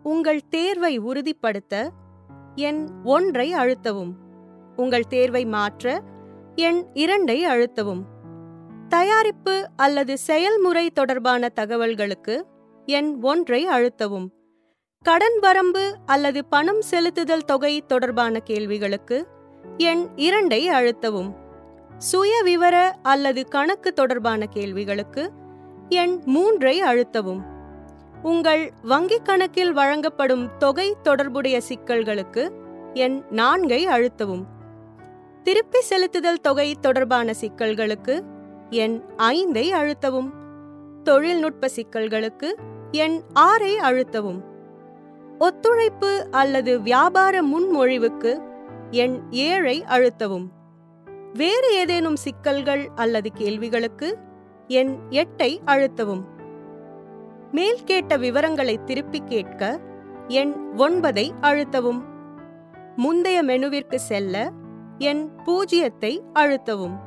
உங்கள் தேர்வை உறுதிப்படுத்த எண் ஒன்றை அழுத்தவும் உங்கள் தேர்வை மாற்ற எண் இரண்டை அழுத்தவும் தயாரிப்பு அல்லது செயல்முறை தொடர்பான தகவல்களுக்கு எண் ஒன்றை அழுத்தவும் கடன் வரம்பு அல்லது பணம் செலுத்துதல் தொகை தொடர்பான கேள்விகளுக்கு எண் இரண்டை அழுத்தவும் சுய விவர அல்லது கணக்கு தொடர்பான கேள்விகளுக்கு எண் மூன்றை அழுத்தவும் உங்கள் வங்கிக் கணக்கில் வழங்கப்படும் தொகை தொடர்புடைய சிக்கல்களுக்கு எண் நான்கை அழுத்தவும் திருப்பி செலுத்துதல் தொகை தொடர்பான சிக்கல்களுக்கு எண் ஐந்தை அழுத்தவும் தொழில்நுட்ப சிக்கல்களுக்கு எண் ஆறை அழுத்தவும் ஒத்துழைப்பு அல்லது வியாபார முன்மொழிவுக்கு எண் ஏழை அழுத்தவும் வேறு ஏதேனும் சிக்கல்கள் அல்லது கேள்விகளுக்கு எண் எட்டை அழுத்தவும் மேல் கேட்ட விவரங்களை திருப்பிக் கேட்க எண் ஒன்பதை அழுத்தவும் முந்தைய மெனுவிற்கு செல்ல எண் பூஜ்ஜியத்தை அழுத்தவும்